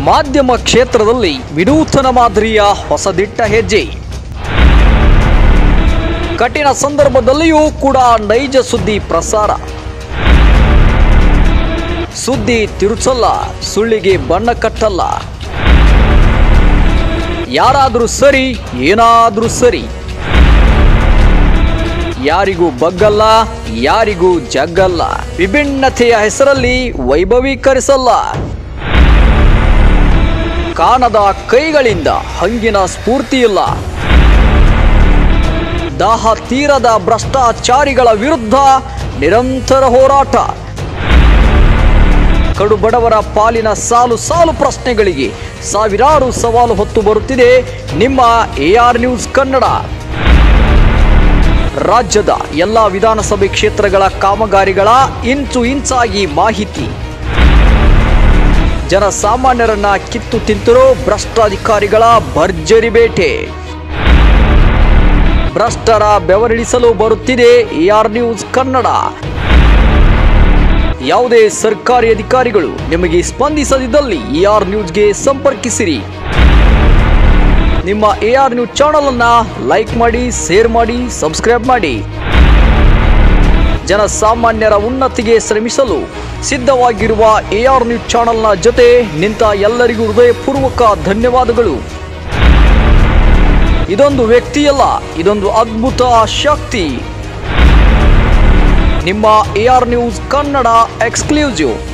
ಮಾಧ್ಯಮ ಕ್ಷೇತ್ರದಲ್ಲಿ ವಿನೂತನ ಮಾದರಿಯ ಹೊಸದಿಟ್ಟ ಹೆಜ್ಜೆ ಕಠಿಣ ಸಂದರ್ಭದಲ್ಲಿಯೂ ಕೂಡ ನೈಜ ಸುದ್ದಿ ಪ್ರಸಾರ ಸುದ್ದಿ ತಿರುಚಲ್ಲ ಸುಳ್ಳಿಗೆ ಬಣ್ಣ ಕಟ್ಟಲ್ಲ ಯಾರಾದರೂ ಸರಿ ಏನಾದರೂ ಸರಿ ಯಾರಿಗೂ ಬಗ್ಗಲ್ಲ ಯಾರಿಗೂ ಜಗ್ಗಲ್ಲ ವಿಭಿನ್ನತೆಯ ಹೆಸರಲ್ಲಿ ವೈಭವೀಕರಿಸಲ್ಲ ಕಾಣದ ಕೈಗಳಿಂದ ಹಂಗಿನ ಸ್ಫೂರ್ತಿಯಿಲ್ಲ ದಾಹ ತೀರದ ಭ್ರಷ್ಟಾಚಾರಿಗಳ ವಿರುದ್ಧ ನಿರಂತರ ಹೋರಾಟ ಕಡು ಬಡವರ ಪಾಲಿನ ಸಾಲು ಸಾಲು ಪ್ರಶ್ನೆಗಳಿಗೆ ಸಾವಿರಾರು ಸವಾಲು ಹೊತ್ತು ಬರುತ್ತಿದೆ ನಿಮ್ಮ ಎಆರ್ ನ್ಯೂಸ್ ಕನ್ನಡ ರಾಜ್ಯದ ಎಲ್ಲ ವಿಧಾನಸಭೆ ಕ್ಷೇತ್ರಗಳ ಕಾಮಗಾರಿಗಳ ಇಂಚು ಇಂಚಾಗಿ ಮಾಹಿತಿ ಜನಸಾಮಾನ್ಯರನ್ನ ಕಿತ್ತು ತಿಂತಿರೋ ಭ್ರಷ್ಟಾಧಿಕಾರಿಗಳ ಭರ್ಜರಿ ಬೇಟೆ ಭ್ರಷ್ಟರ ಬೆವರಿಳಿಸಲು ಬರುತ್ತಿದೆ ಎಆರ್ ನ್ಯೂಸ್ ಕನ್ನಡ ಯಾವುದೇ ಸರ್ಕಾರಿ ಅಧಿಕಾರಿಗಳು ನಿಮಗೆ ಸ್ಪಂದಿಸದಿದ್ದಲ್ಲಿ ಎಆರ್ ನ್ಯೂಸ್ಗೆ ಸಂಪರ್ಕಿಸಿರಿ ನಿಮ್ಮ ಎಆರ್ ನ್ಯೂಸ್ ಚಾನಲ್ ಅನ್ನ ಲೈಕ್ ಮಾಡಿ ಶೇರ್ ಮಾಡಿ ಸಬ್ಸ್ಕ್ರೈಬ್ ಮಾಡಿ ಜನಸಾಮಾನ್ಯರ ಉನ್ನತಿಗೆ ಶ್ರಮಿಸಲು ಸಿದ್ಧವಾಗಿರುವ ಎಆರ್ ನ್ಯೂಸ್ ಚಾನಲ್ನ ಜೊತೆ ನಿಂತ ಎಲ್ಲರಿಗೂ ಹೃದಯಪೂರ್ವಕ ಧನ್ಯವಾದಗಳು ಇದೊಂದು ವ್ಯಕ್ತಿಯಲ್ಲ ಇದೊಂದು ಅದ್ಭುತ ಶಕ್ತಿ ನಿಮ್ಮ ಎಆರ್ ನ್ಯೂಸ್ ಕನ್ನಡ ಎಕ್ಸ್ಕ್ಲೂಸಿವ್